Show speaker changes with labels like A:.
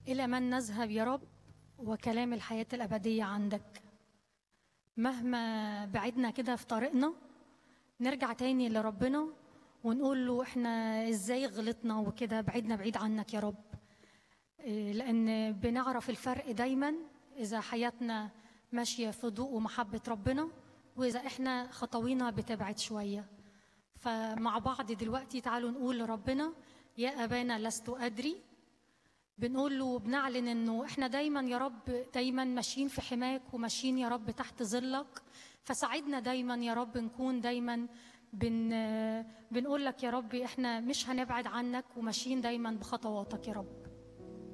A: إلى من نذهب يا رب وكلام الحياة الأبدية عندك مهما بعدنا كده في طريقنا نرجع تاني لربنا ونقول له احنا ازاي غلطنا وكده بعدنا بعيد عنك يا رب إيه، لأن بنعرف الفرق دايما إذا حياتنا ماشية في ضوء ومحبة ربنا وإذا احنا خطوينا بتبعد شوية فمع بعض دلوقتي تعالوا نقول لربنا يا أبانا لست أدري بنقول له بنعلن انه احنا دايما يا رب دايما ماشيين في حماك وماشيين يا رب تحت ظلك فساعدنا دايما يا رب نكون دايما بن بنقول لك يا رب احنا مش هنبعد عنك وماشيين دايما بخطواتك يا رب